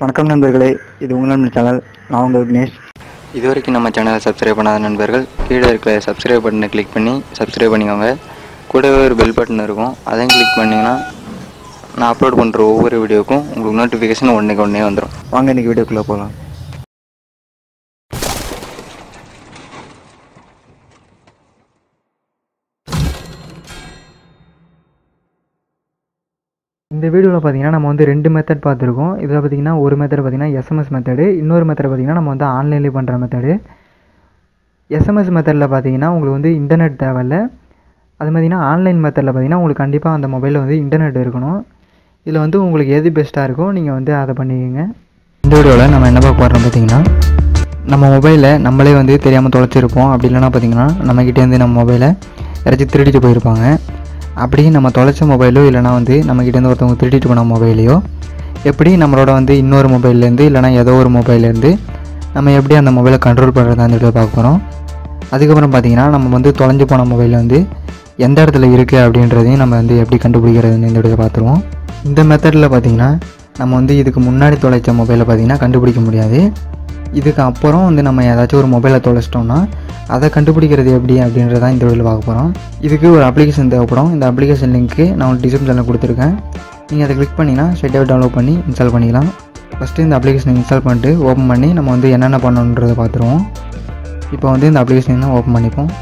வணக்கம் நண்பர்களே இது உங்கள் நண்பர் சேனல் நான் உங்கள் விக்னேஷ் இது வரைக்கும் நம்ம சேனலை சப்ஸ்கிரைப் பண்ணாத நண்பர்கள் கீழே இருக்கிற சப்ஸ்கிரைப் பட்டனை கிளிக் பண்ணி சப்ஸ்கிரைப் பண்ணிக்கோங்க கூடவே ஒரு பெல் பட்டன் இருக்கும் அதையும் கிளிக் பண்ணிங்கன்னா நான் அப்லோட் பண்ணுற ஒவ்வொரு வீடியோக்கும் உங்களுக்கு நோட்டிஃபிகேஷன் ஒன்றுக்கு ஒன்றே வந்துடும் வாங்க இன்னைக்கு வீடியோக்குள்ளே போகலாம் இந்த வீடியோவில் பார்த்தீங்கன்னா நம்ம வந்து ரெண்டு மெத்தட் பார்த்துருக்கோம் இதில் பார்த்தீங்கன்னா ஒரு மெத்தட் பார்த்தீங்கன்னா எஸ்எம்எஸ் மெத்தடு இன்னொரு மெத்தட் பார்த்தீங்கன்னா நம்ம வந்து ஆன்லைன்லேயே பண்ணுற மெத்தடு எஸ்எம்எஸ் மெத்தடில் பார்த்தீங்கன்னா உங்களுக்கு வந்து இன்டர்நெட் தேவையில்ல அது பார்த்தீங்கன்னா ஆன்லைன் மெத்தடில் பார்த்தீங்கன்னா உங்களுக்கு கண்டிப்பாக அந்த மொபைலில் வந்து இன்டர்நெட் இருக்கணும் இதில் வந்து உங்களுக்கு எது பெஸ்ட்டாக இருக்கோ நீங்கள் வந்து அதை பண்ணிக்கோங்க இந்த வீடியோவில் நம்ம என்ன பார்க்க போகிறோம் பார்த்தீங்கன்னா நம்ம மொபைலை நம்மளே வந்து தெரியாமல் தொலைச்சிருப்போம் அப்படி இல்லைன்னா பார்த்தீங்கன்னா நம்மக்கிட்டேருந்து நம்ம மொபைலை யாராச்சும் திருடிட்டு போயிருப்பாங்க அப்படி நம்ம தொலைச்ச மொபைலோ இல்லைனா வந்து நம்மக்கிட்டேருந்து ஒருத்தவங்க திருடிட்டு போன மொபைலையோ எப்படி நம்மளோட வந்து இன்னொரு மொபைல்லேருந்து இல்லைனா ஏதோ ஒரு மொபைல்லேருந்து நம்ம எப்படி அந்த மொபைலை கண்ட்ரோல் பண்ணுறதா அந்த வீடியோ பார்க்க போகிறோம் அதுக்கப்புறம் பார்த்தீங்கன்னா நம்ம வந்து தொலைஞ்சு போன மொபைல் வந்து எந்த இடத்துல இருக்குது அப்படின்றதையும் நம்ம வந்து எப்படி கண்டுபிடிக்கிறதுன்னு இந்த வீடியோ பார்த்துருவோம் இந்த மெத்தடில் பார்த்தீங்கன்னா நம்ம வந்து இதுக்கு முன்னாடி தொலைச்ச மொபைலை பார்த்தீங்கன்னா கண்டுபிடிக்க முடியாது இதுக்கு அப்புறம் வந்து நம்ம ஏதாச்சும் ஒரு மொபைலை தொலைச்சிட்டோம்னா அதை கண்டுபிடிக்கிறது எப்படி அப்படின்றத இந்த வீடியோவில் பார்க்க போகிறோம் இதுக்கு ஒரு அப்ளிகேஷன் தேவைப்படும் இந்த அப்ளிகேஷன் லிங்க்கு நான் உங்களுக்கு டிஸ்கிரிப்ஷனில் கொடுத்துருக்கேன் நீங்கள் அதை கிளிக் பண்ணிங்கன்னா ஸ்ட்ரெயிட்டாக டவுன்லோட் பண்ணி இன்ஸ்டால் பண்ணிக்கலாம் ஃபஸ்ட்டு இந்த அப்ளிகேஷனை இன்ஸ்டால் பண்ணிட்டு ஓப்பன் பண்ணி நம்ம வந்து என்னென்ன பண்ணணுன்றதை பார்த்துருவோம் இப்போ வந்து இந்த அப்ளிகேஷனை ஓப்பன் பண்ணிப்போம்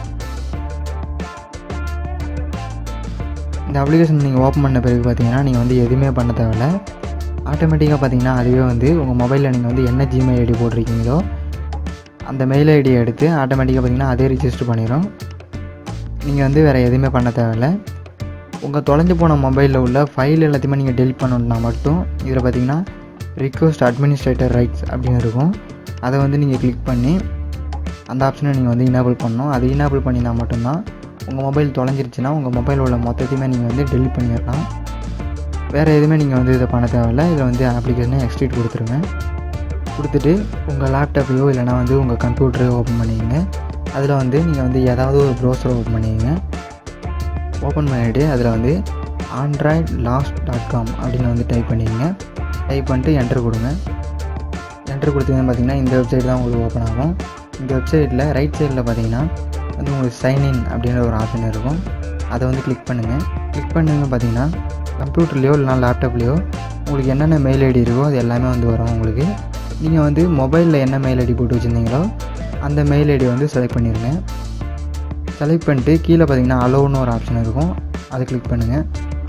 இந்த அப்ளிகேஷன் நீங்கள் ஓப்பன் பண்ண பிறகு பார்த்தீங்கன்னா நீங்கள் வந்து எதுவுமே பண்ண தேவையில்ல ஆட்டோமேட்டிக்காக பார்த்தீங்கன்னா அதுவே வந்து உங்கள் மொபைலில் நீங்கள் வந்து என்ன ஜிமெயில் ஐடி போட்டிருக்கீங்களோ அந்த மெயில் ஐடியை எடுத்து ஆட்டோமேட்டிக்காக பார்த்தீங்கன்னா அதே ரிஜிஸ்டர் பண்ணிடும் நீங்கள் வந்து வேறு எதுவுமே பண்ண தேவையில்ல உங்கள் தொலைஞ்சு போன மொபைலில் உள்ள ஃபைல் எல்லாத்தையுமே நீங்கள் டெலிட் பண்ணணுன்னா மட்டும் இதில் பார்த்தீங்கன்னா ரிக்வஸ்ட் அட்மினிஸ்ட்ரேட்டர் ரைட்ஸ் அப்படின்னு இருக்கும் அதை வந்து நீங்கள் கிளிக் பண்ணி அந்த ஆப்ஷனை நீங்கள் வந்து இனேபிள் பண்ணணும் அது இனேபிள் பண்ணினா மட்டும்தான் உங்கள் மொபைல் தொலைஞ்சிருச்சுன்னா உங்கள் மொபைல் உள்ள மொத்தத்தையுமே நீங்கள் வந்து டெலிட் பண்ணிடலாம் வேறு எதுவுமே நீங்கள் வந்து இதை பண்ண தேவையில்ல இதில் வந்து அப்ளிகேஷனை எக்ஸ்ட்ரீட் கொடுத்துருங்க கொடுத்துட்டு உங்கள் லேப்டாப்பையோ இல்லைனா வந்து உங்கள் கம்ப்யூட்டரையோ ஓப்பன் பண்ணிக்கங்க அதில் வந்து நீங்கள் வந்து ஏதாவது ஒரு ப்ரௌசரை ஓப்பன் பண்ணிக்கங்க ஓப்பன் பண்ணிவிட்டு அதில் வந்து ஆண்ட்ராய்ட் லாஸ்ட் டாட் காம் அப்படின்னு வந்து டைப் பண்ணிக்கங்க டைப் பண்ணிட்டு என்ட்ரு கொடுங்க என்ட்ரு கொடுத்தீங்கன்னு பார்த்தீங்கன்னா இந்த வெப்சைட் தான் உங்களுக்கு ஓப்பன் ஆகும் இந்த வெப்சைட்டில் ரைட் சைடில் பார்த்தீங்கன்னா வந்து உங்களுக்கு சைன்இன் அப்படின்ற ஒரு ஆப்ஷன் இருக்கும் அதை வந்து கிளிக் பண்ணுங்கள் கிளிக் பண்ணுங்க பார்த்தீங்கன்னா கம்ப்யூட்டர்லேயோ இல்லைனா லேப்டாப்லேயோ உங்களுக்கு என்னென்ன மெயில் ஐடி இருக்கோ அது எல்லாமே வந்து வரும் உங்களுக்கு நீங்கள் வந்து மொபைலில் என்ன மெயில் ஐடி போட்டு வச்சுருந்தீங்களோ அந்த மெயில் ஐடி வந்து செலக்ட் பண்ணிடுங்க செலக்ட் பண்ணிட்டு கீழே பார்த்தீங்கன்னா அலோன்னு ஒரு ஆப்ஷன் இருக்கும் அதை கிளிக் பண்ணுங்கள்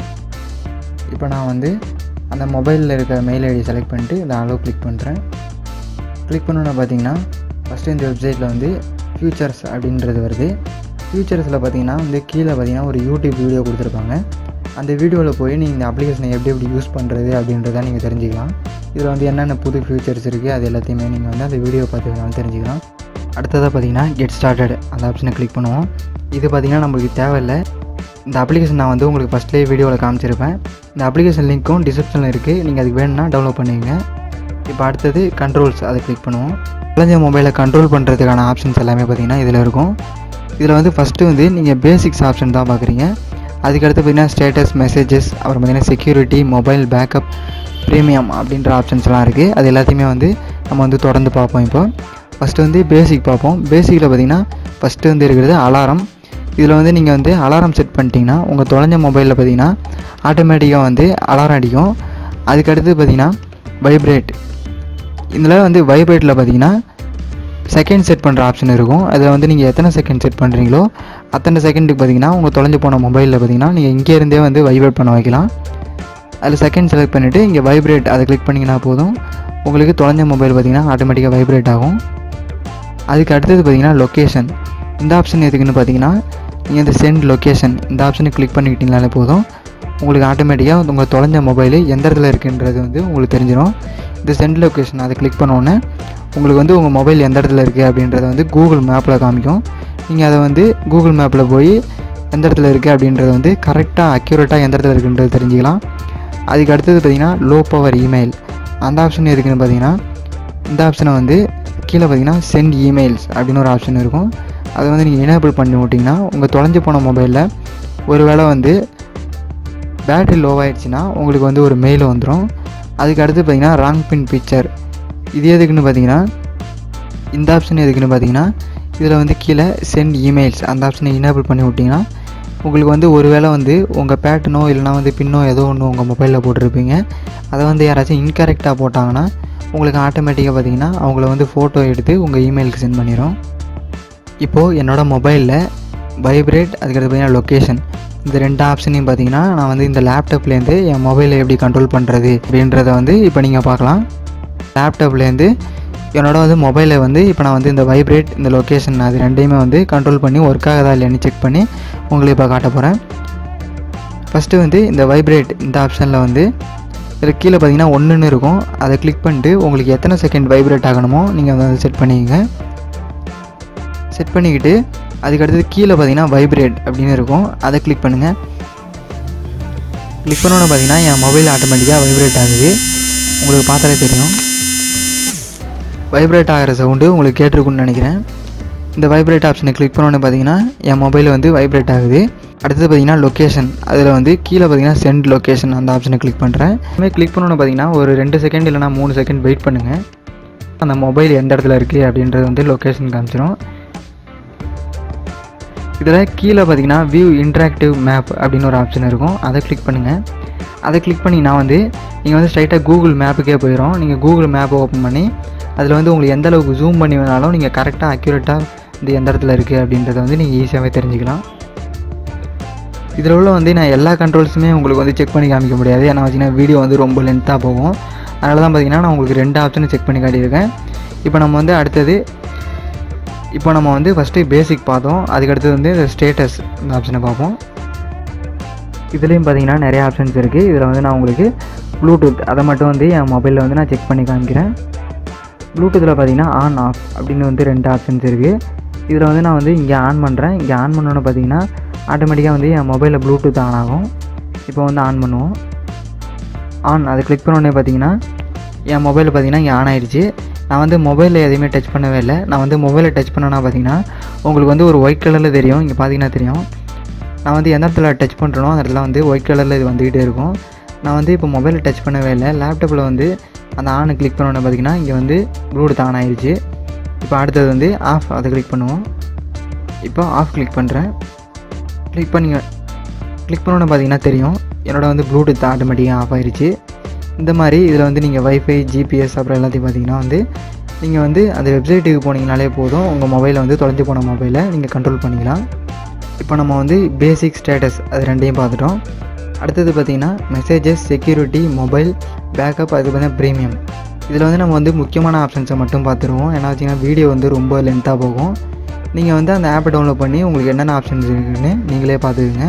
இப்போ நான் வந்து அந்த மொபைலில் இருக்க மெயில் ஐடி செலக்ட் பண்ணிட்டு இந்த அலோ கிளிக் பண்ணுறேன் கிளிக் பண்ணோன்னே பார்த்தீங்கன்னா ஃபஸ்ட்டு இந்த வெப்சைட்டில் வந்து ஃபியூச்சர்ஸ் அப்படின்றது வருது ஃபியூச்சர்ஸில் பார்த்தீங்கன்னா வந்து கீழே பார்த்தீங்கன்னா ஒரு யூடியூப் வீடியோ கொடுத்துருப்பாங்க அந்த வீடியோவில் போய் நீங்கள் இந்த அப்ளிகேஷனை எப்படி எப்படி யூஸ் பண்ணுறது அப்படின்றத நீங்கள் தெரிஞ்சுக்கலாம் இதில் வந்து என்னென்ன புது ஃபியூச்சர்ஸ் இருக்குது அது எல்லாத்தையுமே நீங்கள் வந்து அந்த வீடியோ பார்த்து வேணாலும் தெரிஞ்சுக்கலாம் அடுத்ததாக பார்த்தீங்கன்னா கெட் ஸ்டார்டட் அந்த ஆப்ஷனை கிளிக் பண்ணுவோம் இது பார்த்தீங்கன்னா நம்மளுக்கு தேவையில்லை இந்த அப்ளிகேஷன் நான் வந்து உங்களுக்கு ஃபஸ்ட்லேயே வீடியோவில் காமிச்சிருப்பேன் இந்த அப்ளிகேஷன் லிங்க்கும் டிஸ்கிரிப்ஷனில் இருக்குது நீங்கள் அதுக்கு வேணும்னா டவுன்லோட் பண்ணிக்கங்க இப்போ அடுத்தது கண்ட்ரோல்ஸ் அதை கிளிக் பண்ணுவோம் குழந்தை மொபைலை கண்ட்ரோல் பண்ணுறதுக்கான ஆப்ஷன்ஸ் எல்லாமே பார்த்தீங்கன்னா இதில் இருக்கும் இதில் வந்து ஃபஸ்ட்டு வந்து நீங்கள் பேசிக்ஸ் ஆப்ஷன் தான் பார்க்குறீங்க அதுக்கடுத்து பார்த்தீங்கன்னா ஸ்டேட்டஸ் மெசேஜஸ் அப்புறம் பார்த்தீங்கன்னா செக்யூரிட்டி மொபைல் பேக்கப் ப்ரீமியம் அப்படின்ற ஆப்ஷன்ஸ்லாம் இருக்குது அது எல்லாத்தையுமே வந்து நம்ம வந்து தொடர்ந்து பார்ப்போம் இப்போ ஃபஸ்ட்டு வந்து பேசிக் பார்ப்போம் பேசிக்கில் பார்த்தீங்கன்னா ஃபஸ்ட்டு வந்து இருக்கிறது அலாரம் இதில் வந்து நீங்கள் வந்து அலாரம் செட் பண்ணிட்டீங்கன்னா உங்கள் தொலைஞ்ச மொபைலில் பார்த்தீங்கன்னா ஆட்டோமேட்டிக்காக வந்து அலாரம் அடிக்கும் அதுக்கடுத்து பார்த்தீங்கன்னா வைப்ரேட் இதில் வந்து வைப்ரேட்டில் பார்த்தீங்கன்னா செகண்ட் செட் பண்ணுற ஆப்ஷன் இருக்கும் அதில் வந்து நீங்கள் எத்தனை செகண்ட் செட் பண்ணுறீங்களோ அத்தனை செகண்டுக்கு பார்த்தீங்கன்னா உங்கள் தொலைஞ்சு போன மொபைலில் பார்த்தீங்கன்னா நீங்கள் இங்கே இருந்தே வந்து வைப்ரேட் பண்ண வைக்கலாம் அதில் செகண்ட் செலக்ட் பண்ணிவிட்டு இங்கே வைப்ரேட் அதை கிளிக் பண்ணிங்கன்னா போதும் உங்களுக்கு தொலைஞ்ச மொபைல் பார்த்தீங்கன்னா ஆட்டோமேட்டிக்காக வைப்ரேட் ஆகும் அதுக்கு அடுத்தது பார்த்தீங்கன்னா லொக்கேஷன் இந்த ஆப்ஷன் எதுக்குன்னு பார்த்தீங்கன்னா நீங்கள் இந்த சென்ட் லொக்கேஷன் இந்த ஆப்ஷனை கிளிக் பண்ணிக்கிட்டீங்கனாலே போதும் உங்களுக்கு ஆட்டோமேட்டிக்காக உங்கள் தொலைஞ்ச மொபைலு எந்த இடத்துல இருக்குன்றது வந்து உங்களுக்கு தெரிஞ்சிடும் இந்த சென்ட் லொக்கேஷன் அதை கிளிக் பண்ணோன்னே உங்களுக்கு வந்து உங்கள் மொபைல் எந்த இடத்துல இருக்குது அப்படின்றத வந்து கூகுள் மேப்பில் காமிக்கும் நீங்கள் அதை வந்து கூகுள் மேப்பில் போய் எந்த இடத்துல இருக்குது அப்படின்றத வந்து கரெக்டாக அக்யூரேட்டாக எந்த இடத்துல இருக்குன்றது தெரிஞ்சுக்கலாம் அதுக்கு அடுத்தது பார்த்திங்கன்னா லோ பவர் இமெயில் அந்த ஆப்ஷன் எதுக்குன்னு பார்த்தீங்கன்னா இந்த ஆப்ஷனை வந்து கீழே பார்த்தீங்கன்னா சென்ட் இமெயில்ஸ் அப்படின்னு ஒரு ஆப்ஷன் இருக்கும் அதை வந்து நீங்கள் எனேபிள் பண்ணி விட்டிங்கன்னா உங்கள் தொலைஞ்சு போன மொபைலில் ஒரு வேளை வந்து பேட்ரி லோ ஆயிடுச்சுன்னா உங்களுக்கு வந்து ஒரு மெயில் வந்துடும் அதுக்கு அடுத்து பார்த்தீங்கன்னா ராங் பின் பிக்சர் இது எதுக்குன்னு பார்த்தீங்கன்னா இந்த ஆப்ஷன் எதுக்குன்னு பார்த்தீங்கன்னா இதில் வந்து கீழே சென்ட் இமெயில்ஸ் அந்த ஆப்ஷனை எனேபிள் பண்ணி விட்டிங்கன்னா உங்களுக்கு வந்து ஒருவேளை வந்து உங்கள் பேட்டனோ இல்லைனா வந்து பின்னோ ஏதோ ஒன்று உங்கள் மொபைலில் போட்டிருப்பீங்க அதை வந்து யாராச்சும் இன்கரெக்டாக போட்டாங்கன்னா உங்களுக்கு ஆட்டோமேட்டிக்காக பார்த்தீங்கன்னா அவங்கள வந்து ஃபோட்டோ எடுத்து உங்கள் இமெயிலுக்கு சென்ட் பண்ணிடும் இப்போது என்னோடய மொபைலில் வைப்ரேட் அதுக்கடுத்து பார்த்தீங்கன்னா லொக்கேஷன் இந்த ரெண்டு ஆப்ஷனையும் பார்த்தீங்கன்னா நான் வந்து இந்த லேப்டாப்லேருந்து என் மொபைலை எப்படி கண்ட்ரோல் பண்ணுறது அப்படின்றத வந்து இப்போ நீங்கள் பார்க்கலாம் லேப்டாப்லேருந்து என்னோட வந்து மொபைலை வந்து இப்போ நான் வந்து இந்த வைப்ரேட் இந்த லொக்கேஷன் அது ரெண்டையுமே வந்து கண்ட்ரோல் பண்ணி ஒர்க் ஆகுதா இல்லையான்னு செக் பண்ணி உங்களுக்கு இப்போ காட்ட போகிறேன் ஃபஸ்ட்டு வந்து இந்த வைப்ரேட் இந்த ஆப்ஷனில் வந்து இதில் கீழே பார்த்தீங்கன்னா ஒன்றுன்னு இருக்கும் அதை கிளிக் பண்ணிட்டு உங்களுக்கு எத்தனை செகண்ட் வைப்ரேட் ஆகணுமோ நீங்கள் வந்து செட் பண்ணிக்கங்க செட் பண்ணிக்கிட்டு அதுக்கடுத்தது கீழே பார்த்தீங்கன்னா வைப்ரேட் அப்படின்னு இருக்கும் அதை கிளிக் பண்ணுங்கள் கிளிக் பண்ணோன்னு பார்த்தீங்கன்னா என் மொபைல் ஆட்டோமேட்டிக்காக வைப்ரேட் ஆகுது உங்களுக்கு பார்த்தாலே தெரியும் வைப்ரேட் ஆகிற சவுண்டு உங்களுக்கு கேட்டிருக்குன்னு நினைக்கிறேன் இந்த வைப்ரேட் ஆப்ஷனை கிளிக் பண்ணோன்னு பார்த்தீங்கன்னா என் மொபைல் வந்து வைப்ரேட் ஆகுது அடுத்தது பார்த்தீங்கன்னா லொக்கேஷன் அதில் வந்து கீழே பார்த்தீங்கன்னா சென்ட் லொக்கேஷன் அந்த ஆப்ஷனை கிளிக் பண்ணுறேன் இதுமாதிரி கிளிக் பண்ணோன்னு பார்த்தீங்கன்னா ஒரு ரெண்டு செகண்ட் இல்லைனா மூணு செகண்ட் வெயிட் பண்ணுங்கள் அந்த மொபைல் எந்த இடத்துல இருக்குது அப்படின்றது வந்து லொக்கேஷன் காமிச்சிடும் இதில் கீழே பார்த்தீங்கன்னா வியூ இன்ட்ராக்டிவ் மேப் அப்படின்னு ஒரு ஆப்ஷன் இருக்கும் அதை கிளிக் பண்ணுங்கள் அதை கிளிக் பண்ணிங்கன்னா வந்து நீங்கள் வந்து ஸ்ட்ரைட்டாக கூகுள் மேப்புக்கே போயிடும் நீங்கள் கூகுள் மேப்பை ஓப்பன் பண்ணி அதில் வந்து உங்களுக்கு எந்த அளவுக்கு ஜூம் பண்ணி வேணாலும் நீங்கள் கரெக்டாக அக்யூரேட்டாக இது எந்த இடத்துல இருக்குது அப்படின்றத வந்து நீங்கள் ஈஸியாகவே தெரிஞ்சுக்கலாம் இதில் உள்ள வந்து நான் எல்லா கண்ட்ரோல்ஸுமே உங்களுக்கு வந்து செக் பண்ணி காமிக்க முடியாது ஏன்னா வச்சிங்கன்னா வீடியோ வந்து ரொம்ப லென்த்தாக போகும் அதனால தான் பார்த்தீங்கன்னா நான் உங்களுக்கு ரெண்டு ஆப்ஷனும் செக் பண்ணி காட்டியிருக்கேன் இப்போ நம்ம வந்து அடுத்தது இப்போ நம்ம வந்து ஃபஸ்ட்டு பேசிக் பார்த்தோம் அதுக்கடுத்தது வந்து இந்த ஸ்டேட்டஸ் இந்த ஆப்ஷனை பார்ப்போம் இதுலேயும் பார்த்தீங்கன்னா நிறைய ஆப்ஷன்ஸ் இருக்குது இதில் வந்து நான் உங்களுக்கு ப்ளூடூத் அதை மட்டும் வந்து என் மொபைலில் வந்து நான் செக் பண்ணி காமிக்கிறேன் ப்ளூடூத்தில் பார்த்தீங்கன்னா ஆன் ஆஃப் அப்படின்னு வந்து ரெண்டு ஆப்ஷன்ஸ் இருக்குது இதில் வந்து நான் வந்து இங்கே ஆன் பண்ணுறேன் இங்கே ஆன் பண்ணோன்னு பார்த்தீங்கன்னா ஆட்டோமேட்டிக்காக வந்து என் மொபைலில் ப்ளூடூத் ஆன் ஆகும் இப்போ வந்து ஆன் பண்ணுவோம் ஆன் அதை கிளிக் பண்ணோடனே பார்த்தீங்கன்னா என் மொபைலில் பார்த்தீங்கன்னா இங்கே ஆன் ஆயிடுச்சு நான் வந்து மொபைலில் எதையுமே டச் பண்ணவே இல்லை நான் வந்து மொபைலை டச் பண்ணேன்னா பார்த்தீங்கன்னா உங்களுக்கு வந்து ஒரு ஒயிட் கலரில் தெரியும் இங்கே பார்த்தீங்கன்னா தெரியும் நான் வந்து எந்த இடத்துல டச் பண்ணுறனோ அந்த இடத்துல வந்து ஒயிட் கலரில் இது வந்துக்கிட்டே இருக்கும் நான் வந்து இப்போ மொபைலில் டச் பண்ணவே இல்லை லேப்டாப்பில் வந்து அந்த ஆனை கிளிக் பண்ணோன்னே பார்த்தீங்கன்னா இங்கே வந்து ப்ளூடூத் ஆன் ஆயிடுச்சு இப்போ அடுத்தது வந்து ஆஃப் அதை கிளிக் பண்ணுவோம் இப்போ ஆஃப் கிளிக் பண்ணுறேன் கிளிக் பண்ணி கிளிக் பண்ணோன்னே பார்த்தீங்கன்னா தெரியும் என்னோட வந்து ப்ளூடூத் ஆட்டோமேட்டிக்காக ஆஃப் ஆயிடுச்சு இந்த மாதிரி இதில் வந்து நீங்கள் வைஃபை ஜிபிஎஸ் அப்புறம் எல்லாத்தையும் பார்த்தீங்கன்னா வந்து நீங்கள் வந்து அந்த வெப்சைட்டுக்கு போனீங்கனாலே போதும் உங்கள் மொபைலை வந்து தொலைஞ்சு போன மொபைலை நீங்கள் கண்ட்ரோல் பண்ணிக்கலாம் இப்போ நம்ம வந்து பேசிக் ஸ்டேட்டஸ் அது ரெண்டையும் பார்த்துட்டோம் அடுத்தது பார்த்திங்கன்னா மெசேஜஸ் செக்யூரிட்டி மொபைல் பேக்கப் அது பார்த்தீங்கன்னா ப்ரீமியம் இதில் வந்து நம்ம வந்து முக்கியமான ஆப்ஷன்ஸை மட்டும் பார்த்துருவோம் ஏன்னா வச்சிங்கன்னா வீடியோ வந்து ரொம்ப லென்த்தாக போகும் நீங்கள் வந்து அந்த ஆப்பை டவுன்லோட் பண்ணி உங்களுக்கு என்னென்ன ஆப்ஷன்ஸ் இருக்குன்னு நீங்களே பார்த்துக்குங்க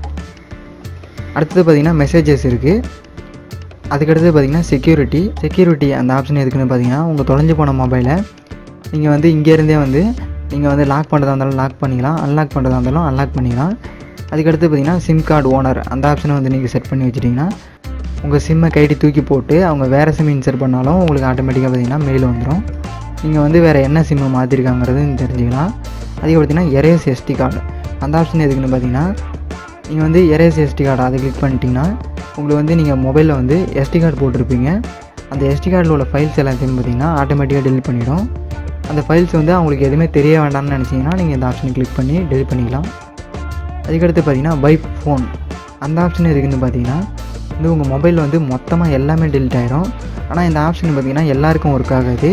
அடுத்தது பார்த்திங்கன்னா மெசேஜஸ் இருக்குது அதுக்கடுத்து பார்த்திங்கன்னா செக்யூரிட்டி செக்யூரிட்டி அந்த ஆப்ஷன் எதுக்குன்னு பார்த்தீங்கன்னா உங்கள் தொலைஞ்சு போன மொபைலை நீங்கள் வந்து இங்கேருந்தே வந்து நீங்கள் வந்து லாக் பண்ணுறதா இருந்தாலும் லாக் பண்ணிக்கலாம் அன்லாக் பண்ணுறதா இருந்தாலும் அன்லாக் பண்ணிக்கலாம் அதுக்கடுத்து பார்த்தீங்கன்னா சிம் கார்டு ஓனர் அந்த ஆப்ஷனை வந்து நீங்கள் செட் பண்ணி வச்சிட்டிங்கன்னா உங்கள் சிம்மை கைட்டி தூக்கி போட்டு அவங்க வேறு சிம் இன்சர்ட் பண்ணாலும் உங்களுக்கு ஆட்டோமேட்டிக்காக பார்த்தீங்கன்னா மெயில் வந்துடும் நீங்கள் வந்து வேறு என்ன சிம்மை மாற்றிருக்காங்கிறது தெரிஞ்சுக்கலாம் அதே பார்த்தீங்கன்னா எரேஸ் எஸ்டி கார்டு அந்த ஆப்ஷன் எதுக்குன்னு பார்த்தீங்கன்னா நீங்கள் வந்து எரேஸ் எஸ்டி கார்டு அதை கிளிக் பண்ணிட்டீங்கன்னா உங்களுக்கு வந்து நீங்கள் மொபைலில் வந்து எஸ்டி கார்டு போட்டிருப்பீங்க அந்த எஸ்டி கார்டில் உள்ள ஃபைல்ஸ் எல்லாத்தையும் பார்த்தீங்கன்னா ஆட்டோமேட்டிக்காக டெலிட் பண்ணிடும் அந்த ஃபைல்ஸ் வந்து அவங்களுக்கு எதுவுமே தெரிய வேண்டாம்னு நினச்சிங்கன்னா நீங்கள் இந்த ஆப்ஷனை கிளிக் பண்ணி டெலிட் பண்ணிக்கலாம் அதுக்கடுத்து பார்த்தீங்கன்னா வைப் ஃபோன் அந்த ஆப்ஷன் எதுக்குன்னு பார்த்தீங்கன்னா வந்து உங்கள் மொபைலில் வந்து மொத்தமாக எல்லாமே டெலிட் ஆகிடும் ஆனால் இந்த ஆப்ஷன் பார்த்தீங்கன்னா எல்லாருக்கும் ஒர்க் ஆகாது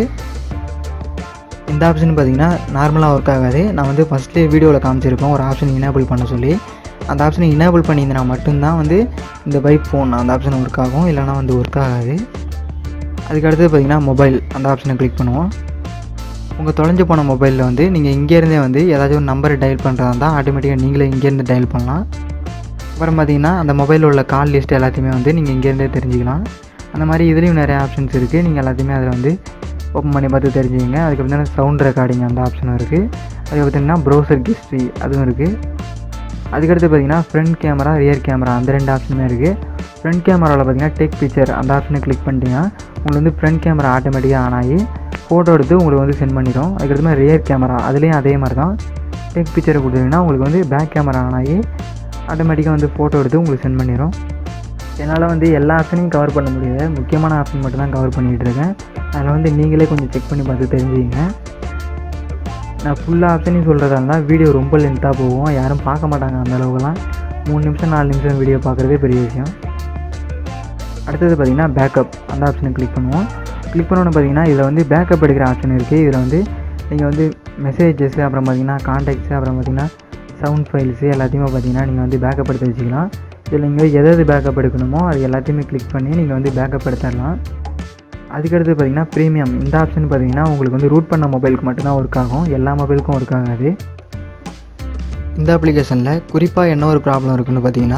இந்த ஆப்ஷன் பார்த்தீங்கன்னா நார்மலாக ஒர்க் ஆகாது நான் வந்து ஃபஸ்ட்லேயே வீடியோவில் காமிச்சிருப்பேன் ஒரு ஆப்ஷன் எனேபிள் பண்ண சொல்லி அந்த ஆப்ஷனை எனேபிள் பண்ணியிருந்தா மட்டும்தான் வந்து இந்த வைப் ஃபோன் அந்த ஆப்ஷன் ஒர்க் ஆகும் இல்லைனா வந்து ஒர்க் ஆகாது அதுக்கு அடுத்தது பார்த்தீங்கன்னா மொபைல் அந்த ஆப்ஷனை கிளிக் பண்ணுவோம் உங்கள் தொலைஞ்சு போன மொபைலில் வந்து நீங்கள் இங்கேருந்தே வந்து ஏதாச்சும் ஒரு நம்பரை டயல் பண்ணுறதா இருந்தால் ஆட்டோமேட்டிக்காக நீங்களே இங்கேருந்து டயல் பண்ணலாம் அப்புறம் பார்த்தீங்கன்னா அந்த மொபைலில் உள்ள கால் லிஸ்ட் எல்லாத்தையுமே வந்து நீங்கள் இங்கேருந்தே தெரிஞ்சுக்கலாம் அந்த மாதிரி இதுலேயும் நிறைய ஆப்ஷன்ஸ் இருக்குது நீங்கள் எல்லாத்தையுமே அதில் வந்து ஓப்பன் பண்ணி பார்த்து தெரிஞ்சுக்கங்க அதுக்கப்புறம் சவுண்ட் ரெக்கார்டிங் அந்த ஆப்ஷனும் இருக்குது அதுக்கு பார்த்தீங்கன்னா ப்ரௌசர் ஹிஸ்ட்ரி அதுவும் இருக்குது அதுக்கடுத்து பார்த்தீங்கன்னா ஃப்ரண்ட் கேமரா ரியர் கேமரா அந்த ரெண்டு ஆப்ஷனுமே இருக்குது ஃப்ரண்ட் கேமராவில் பார்த்தீங்கன்னா டேக் பிக்சர் அந்த ஆப்ஷனை கிளிக் பண்ணிட்டீங்கன்னா உங்களுக்கு வந்து ஃப்ரண்ட் கேமரா ஆட்டோமேட்டிக்காக ஆன் ஆகி ஃபோட்டோ எடுத்து உங்களுக்கு வந்து சென்ட் பண்ணிடும் அதுக்கடுத்து மாதிரி ரியர் கேமரா அதுலேயும் அதே மாதிரி தான் டேக் பிக்சரை கொடுத்தீங்கன்னா உங்களுக்கு வந்து பேக் கேமரா ஆன் ஆகி ஆட்டோமேட்டிக்காக வந்து ஃபோட்டோ எடுத்து உங்களுக்கு சென்ட் பண்ணிடும் என்னால் வந்து எல்லா ஆப்ஷனையும் கவர் பண்ண முடியல முக்கியமான ஆப்ஷன் மட்டும் தான் கவர் பண்ணிகிட்டு இருக்கேன் அதில் வந்து நீங்களே கொஞ்சம் செக் பண்ணி பார்த்து தெரிஞ்சுக்கங்க நான் ஃபுல்லாக ஆப்ஷனையும் சொல்கிறதா இருந்தால் வீடியோ ரொம்ப லென்த்தாக போகும் யாரும் பார்க்க மாட்டாங்க அந்த அளவுக்குலாம் மூணு நிமிஷம் நாலு நிமிஷம் வீடியோ பார்க்குறதே பெரிய விஷயம் அடுத்தது பார்த்திங்கன்னா பேக்கப் அந்த ஆப்ஷனை கிளிக் பண்ணுவோம் கிளிக் பண்ணோன்னு பார்த்தீங்கன்னா இதில் வந்து பேக்கப் எடுக்கிற ஆப்ஷன் இருக்குது இதில் வந்து நீங்கள் வந்து மெசேஜஸ் அப்புறம் பார்த்தீங்கன்னா கான்டாக்ட்ஸு அப்புறம் பார்த்தீங்கன்னா சவுண்ட் ஃபைல்ஸு எல்லாத்தையுமே பார்த்தீங்கன்னா நீங்கள் வந்து பேக்கப் எடுத்து வச்சுக்கலாம் இதில் நீங்கள் எது எது பேக்கப் எடுக்கணுமோ அது எல்லாத்தையுமே கிளிக் பண்ணி நீங்கள் வந்து பேக்கப் எடுத்துடலாம் அதுக்கடுத்து பார்த்தீங்கன்னா ப்ரீமியம் இந்த ஆப்ஷன் பார்த்தீங்கன்னா உங்களுக்கு வந்து ரூட் பண்ண மொபைலுக்கு மட்டும்தான் ஒர்க் ஆகும் எல்லா மொபைலுக்கும் ஒர்க் ஆகாது இந்த அப்ளிகேஷனில் குறிப்பாக என்ன ஒரு ப்ராப்ளம் இருக்குன்னு பார்த்தீங்கன்னா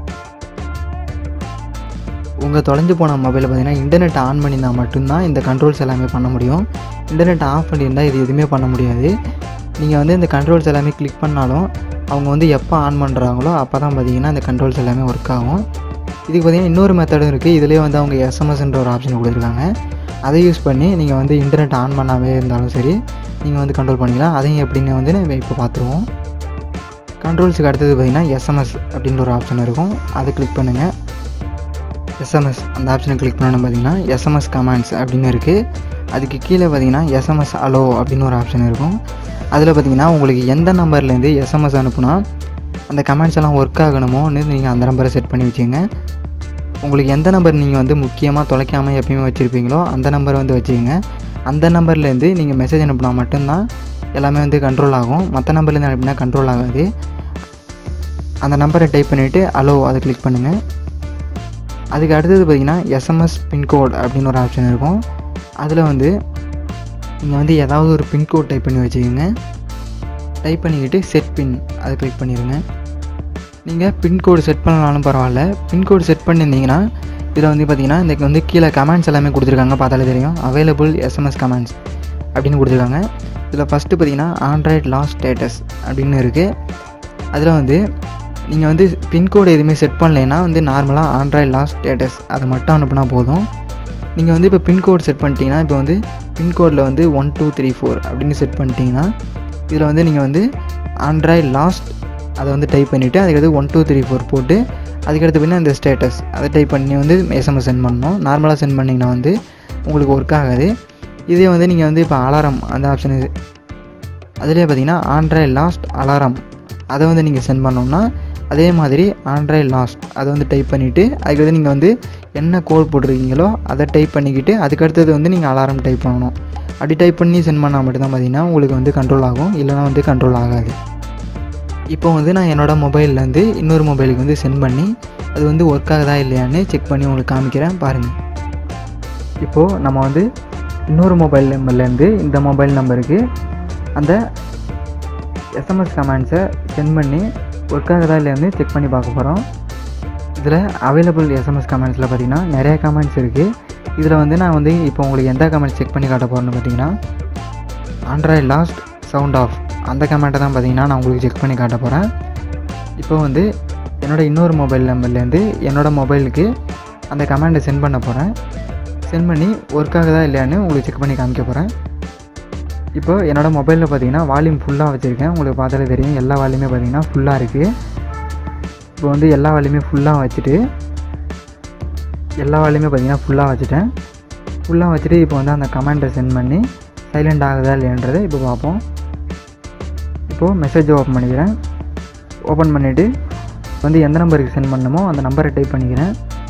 உங்கள் தொலைஞ்சு போன மொபைலில் பார்த்தீங்கன்னா இன்டர்நெட் ஆன் பண்ணியிருந்தா மட்டும்தான் இந்த கண்ட்ரோல்ஸ் எல்லாமே பண்ண முடியும் இன்டர்நெட் ஆஃப் பண்ணியிருந்தால் இது எதுவுமே பண்ண முடியாது நீங்கள் வந்து இந்த கண்ட்ரோல்ஸ் எல்லாமே கிளிக் பண்ணாலும் அவங்க வந்து எப்போ ஆன் பண்ணுறாங்களோ அப்போ தான் பார்த்தீங்கன்னா இந்த கண்ட்ரோல்ஸ் எல்லாமே ஒர்க் ஆகும் இதுக்கு பார்த்தீங்கன்னா இன்னொரு மெத்தடும் இருக்குது இதிலே வந்து அவங்க எஸ்எம்எஸ்ன்ற ஒரு ஆப்ஷன் கொடுத்துருக்காங்க அதை யூஸ் பண்ணி நீங்கள் வந்து இன்டர்நெட் ஆன் பண்ணாமே இருந்தாலும் சரி நீங்கள் வந்து கண்ட்ரோல் பண்ணிக்கலாம் அதையும் எப்படின்னு வந்து நம்ம இப்போ பார்த்துருவோம் கண்ட்ரோல்ஸுக்கு அடுத்தது பார்த்தீங்கன்னா எஸ்எம்எஸ் அப்படின்ற ஒரு ஆப்ஷன் இருக்கும் அதை கிளிக் பண்ணுங்கள் எஸ்எம்எஸ் அந்த ஆப்ஷனை கிளிக் பண்ணணும் பார்த்தீங்கன்னா எஸ்எம்எஸ் கமெண்ட்ஸ் அப்படின்னு இருக்குது அதுக்கு கீழே பார்த்தீங்கன்னா எஸ்எம்எஸ் அலோ அப்படின்னு ஒரு ஆப்ஷன் இருக்கும் அதில் பார்த்தீங்கன்னா உங்களுக்கு எந்த நம்பர்லேருந்து எஸ்எம்எஸ் அனுப்புனா அந்த கமெண்ட்ஸ் எல்லாம் ஒர்க் ஆகணுமோன்னு நீங்கள் அந்த நம்பரை செட் பண்ணி வச்சுங்க உங்களுக்கு எந்த நம்பர் நீங்கள் வந்து முக்கியமாக தொலைக்காமல் எப்பயுமே வச்சுருப்பீங்களோ அந்த நம்பரை வந்து வச்சுக்கோங்க அந்த நம்பர்லேருந்து நீங்கள் மெசேஜ் அனுப்புனா மட்டும்தான் எல்லாமே வந்து கண்ட்ரோல் ஆகும் மற்ற நம்பர்லேருந்து அனுப்பினா கண்ட்ரோல் ஆகாது அந்த நம்பரை டைப் பண்ணிவிட்டு அலோ அதை கிளிக் பண்ணுங்கள் அதுக்கு அடுத்தது பார்த்திங்கன்னா எஸ்எம்எஸ் பின்கோட் அப்படின்னு ஒரு ஆப்ஷன் இருக்கும் அதில் வந்து நீங்கள் வந்து ஏதாவது ஒரு பின்கோட் டைப் பண்ணி வச்சுக்கோங்க டைப் பண்ணிக்கிட்டு செட் பின் அதை கிளிக் பண்ணிடுங்க நீங்கள் பின்கோடு செட் பண்ணனாலும் பரவாயில்ல பின்கோடு செட் பண்ணியிருந்தீங்கன்னா இதில் வந்து பார்த்தீங்கன்னா இந்த வந்து கீழே கமெண்ட்ஸ் எல்லாமே கொடுத்துருக்காங்க பார்த்தாலே தெரியும் அவைலபிள் எஸ்எம்எஸ் கமெண்ட்ஸ் அப்படின்னு கொடுத்துருக்காங்க இதில் ஃபஸ்ட்டு பார்த்தீங்கன்னா ஆண்ட்ராய்ட் லாஸ்ட் ஸ்டேட்டஸ் அப்படின்னு இருக்குது அதில் வந்து நீங்கள் வந்து பின்கோடு எதுவுமே செட் பண்ணலைன்னா வந்து நார்மலாக ஆண்ட்ராய்ட் லாஸ்ட் ஸ்டேட்டஸ் அதை மட்டும் அனுப்புனா போதும் நீங்கள் வந்து இப்போ பின்கோட் செட் பண்ணிட்டீங்கன்னா இப்போ வந்து பின்கோடில் வந்து ஒன் டூ த்ரீ ஃபோர் அப்படின்னு செட் பண்ணிட்டீங்கன்னா இதில் வந்து நீங்கள் வந்து ஆண்ட்ராய்ட் லாஸ்ட் அதை வந்து டைப் பண்ணிவிட்டு அதுக்கடுத்து ஒன் டூ த்ரீ ஃபோர் போட்டு அதுக்கடுத்து பின்னா இந்த ஸ்டேட்டஸ் அதை டைப் பண்ணி வந்து எஸ்எம்எஸ் சென்ட் பண்ணணும் நார்மலாக சென்ட் பண்ணிங்கன்னா வந்து உங்களுக்கு ஒர்க் ஆகாது இதே வந்து நீங்கள் வந்து இப்போ அலாரம் அந்த ஆப்ஷன் இது அதிலே பார்த்தீங்கன்னா ஆண்ட்ராய்ட் லாஸ்ட் அலாரம் அதை வந்து நீங்கள் சென்ட் பண்ணோம்னா அதே மாதிரி ஆண்ட்ராய்ட் லாஸ்ட் அதை வந்து டைப் பண்ணிவிட்டு அதுக்கடுத்து நீங்கள் வந்து என்ன கோட் போட்டிருக்கீங்களோ அதை டைப் பண்ணிக்கிட்டு அதுக்கடுத்தது வந்து நீங்கள் அலாரம் டைப் பண்ணணும் அப்படி டைப் பண்ணி சென்ட் பண்ணால் மட்டும்தான் பார்த்தீங்கன்னா உங்களுக்கு வந்து கண்ட்ரோல் ஆகும் இல்லைனா வந்து கண்ட்ரோல் ஆகாது இப்போ வந்து நான் என்னோடய மொபைல்லேருந்து இன்னொரு மொபைலுக்கு வந்து சென்ட் பண்ணி அது வந்து ஒர்க் ஆகுதா இல்லையான்னு செக் பண்ணி உங்களுக்கு காமிக்கிறேன் பாருங்கள் இப்போது நம்ம வந்து இன்னொரு மொபைல் நம்பர்லேருந்து இந்த மொபைல் நம்பருக்கு அந்த எஸ்எம்எஸ் கமெண்ட்ஸை சென்ட் பண்ணி ஒர்க் ஆகுதா இல்லையான்னு செக் பண்ணி பார்க்க போகிறோம் இதில் அவைலபிள் எஸ்எம்எஸ் கமெண்ட்ஸில் பார்த்தீங்கன்னா நிறைய கமெண்ட்ஸ் இருக்குது இதில் வந்து நான் வந்து இப்போ உங்களுக்கு எந்த கமெண்ட்ஸ் செக் பண்ணி காட்ட போகிறேன்னு பார்த்தீங்கன்னா ஆண்ட்ராய்ட் லாஸ்ட் சவுண்ட் ஆஃப் அந்த கமெண்ட்டை தான் பார்த்தீங்கன்னா நான் உங்களுக்கு செக் பண்ணி காட்ட போகிறேன் இப்போ வந்து என்னோடய இன்னொரு மொபைல் நம்பர்லேருந்து என்னோடய மொபைலுக்கு அந்த கமெண்டை சென்ட் பண்ண போகிறேன் சென்ட் பண்ணி ஒர்க் ஆகுதா இல்லையான்னு உங்களுக்கு செக் பண்ணி காமிக்க போகிறேன் இப்போ என்னோடய மொபைலில் பார்த்தீங்கன்னா வால்யூம் ஃபுல்லாக வச்சுருக்கேன் உங்களுக்கு பார்த்தாலே தெரியும் எல்லா வால்யூமே பார்த்தீங்கன்னா ஃபுல்லாக இருக்குது இப்போ வந்து எல்லா வால்யூமே ஃபுல்லாக வச்சுட்டு எல்லா வால்யூமே பார்த்தீங்கன்னா ஃபுல்லாக வச்சுட்டேன் ஃபுல்லாக வச்சுட்டு இப்போ வந்து அந்த கமெண்ட்டை சென்ட் பண்ணி சைலண்ட் ஆகுதா இல்லையன்றதை இப்போ பார்ப்போம் இப்போது மெசேஜ் ஓப்பன் பண்ணிக்கிறேன் ஓப்பன் பண்ணிவிட்டு வந்து எந்த நம்பருக்கு சென்ட் பண்ணணுமோ அந்த நம்பரை டைப் பண்ணிக்கிறேன்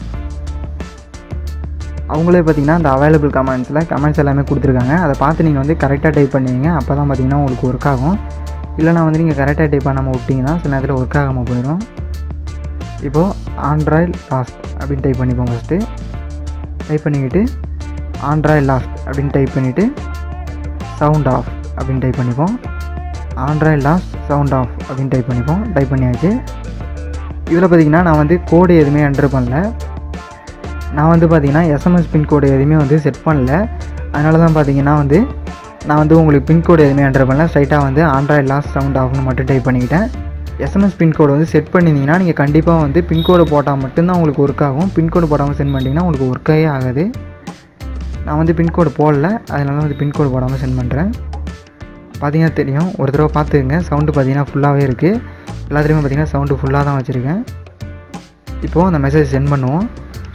அவங்களே பார்த்தீங்கன்னா அந்த அவைலபிள் கமெண்ட்ஸில் கமெண்ட்ஸ் எல்லாமே கொடுத்துருக்காங்க அதை பார்த்து நீங்கள் வந்து கரெக்டாக டைப் பண்ணுவீங்க அப்போ தான் பார்த்தீங்கன்னா உங்களுக்கு ஒர்க் ஆகும் இல்லைனா வந்து நீங்கள் கரெக்டாக டைப் பண்ணாமல் விட்டிங்கன்னா சில நேரத்தில் ஒர்க் ஆகாமல் போயிடும் இப்போது ஆண்ட்ராய்ட் லாஸ்ட் அப்படின்னு டைப் பண்ணிப்போம் ஃபஸ்ட்டு டைப் பண்ணிக்கிட்டு ஆண்ட்ராய்ட் லாஸ்ட் அப்படின்னு டைப் பண்ணிவிட்டு சவுண்ட் ஆஃப் அப்படின்னு டைப் பண்ணிப்போம் ஆண்ட்ராய்ட் லாஸ்ட் சவுண்ட் ஆஃப் அப்படின்னு டைப் பண்ணிப்போம் டைப் பண்ணியாச்சு இதில் பார்த்தீங்கன்னா நான் வந்து கோடு எதுவுமே என்ட்ரு பண்ணல நான் வந்து பார்த்தீங்கன்னா எஸ்எம்எஸ் பின்கோடு எதுவுமே வந்து செட் பண்ணல அதனால தான் பார்த்தீங்கன்னா வந்து நான் வந்து உங்களுக்கு பின்கோடு எதுவுமே என்ட்ரு பண்ணல ஸ்ட்ரைட்டாக வந்து ஆண்ட்ராய்ட் லாஸ்ட் சவுண்ட் ஆஃப்னு மட்டும் டைப் பண்ணிக்கிட்டேன் எஸ்எம்எஸ் பின்கோடு வந்து செட் பண்ணியிருந்தீங்கன்னா நீங்கள் கண்டிப்பாக வந்து பின்கோடு போட்டால் மட்டும்தான் உங்களுக்கு ஒர்க் ஆகும் பின்கோடு போடாமல் சென்ட் பண்ணிட்டீங்கன்னா உங்களுக்கு ஒர்க்காகவே ஆகாது நான் வந்து பின்கோடு போடல அதனால வந்து பின்கோடு போடாமல் சென்ட் பண்ணுறேன் பார்த்தீங்கன்னா தெரியும் ஒரு தடவை பார்த்துக்குங்க சவுண்டு பார்த்தீங்கன்னா ஃபுல்லாகவே இருக்குது எல்லாத்துலேயுமே பார்த்தீங்கன்னா சவுண்டு ஃபுல்லாக தான் வச்சுருக்கேன் இப்போது அந்த மெசேஜ் சென்ட் பண்ணுவோம்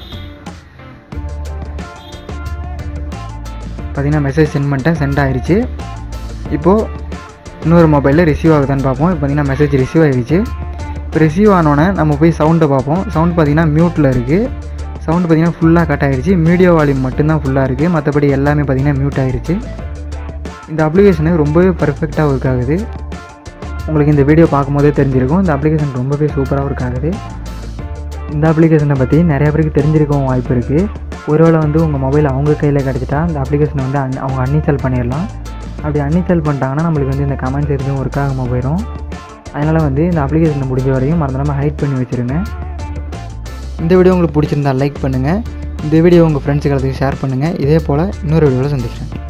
பார்த்தீங்கன்னா மெசேஜ் சென்ட் பண்ணிட்டேன் சென்ட் ஆயிருச்சு இப்போது இன்னொரு மொபைலில் ரிசீவ் ஆகுதான்னு பார்ப்போம் இப்போ பார்த்தீங்கன்னா மெசேஜ் ரிசீவ் ஆயிருச்சு இப்போ ரிசீவ் ஆனோடனே நம்ம போய் சவுண்டை பார்ப்போம் சவுண்ட் பார்த்தீங்கன்னா மியூட்டில் இருக்குது சவுண்ட் பார்த்தீங்கன்னா ஃபுல்லாக கட் ஆயிருச்சு மீடியோ வால்யூம் மட்டும்தான் ஃபுல்லாக இருக்குது மற்றபடி எல்லாமே பார்த்தீங்கன்னா மியூட் ஆயிருச்சு இந்த அப்ளிகேஷனு ரொம்பவே பர்ஃபெக்டாக ஒர்க் ஆகுது உங்களுக்கு இந்த வீடியோ பார்க்கும்போதே தெரிஞ்சிருக்கும் இந்த அப்ளிகேஷன் ரொம்பவே சூப்பராக ஒர்க் ஆகுது இந்த அப்ளிகேஷனை பற்றி நிறைய பேருக்கு தெரிஞ்சிருக்கவும் வாய்ப்பு இருக்குது ஒருவேளை வந்து உங்கள் மொபைல் அவங்க கையில் கிடச்சிட்டா இந்த அப்ளிகேஷனை வந்து அன் அவங்க அன்இன்ஸ்டால் பண்ணிடலாம் அப்படி அன்இன்ஸ்டால் பண்ணிட்டாங்கன்னா நம்மளுக்கு வந்து இந்த கமெண்ட்ஸ் எதுவும் ஒர்க் ஆகாமல் போயிடும் அதனால் வந்து இந்த அப்ளிகேஷனை முடிஞ்ச வரையும் மறந்துடாமல் ஹைட் பண்ணி வச்சுருங்க இந்த வீடியோ உங்களுக்கு பிடிச்சிருந்தா லைக் பண்ணுங்கள் இந்த வீடியோ உங்கள் ஃப்ரெண்ட்ஸுக்கு எல்லாத்துக்கும் ஷேர் பண்ணுங்கள் இதே போல் இன்னொரு வீடியோவில் சந்திக்கிறேன்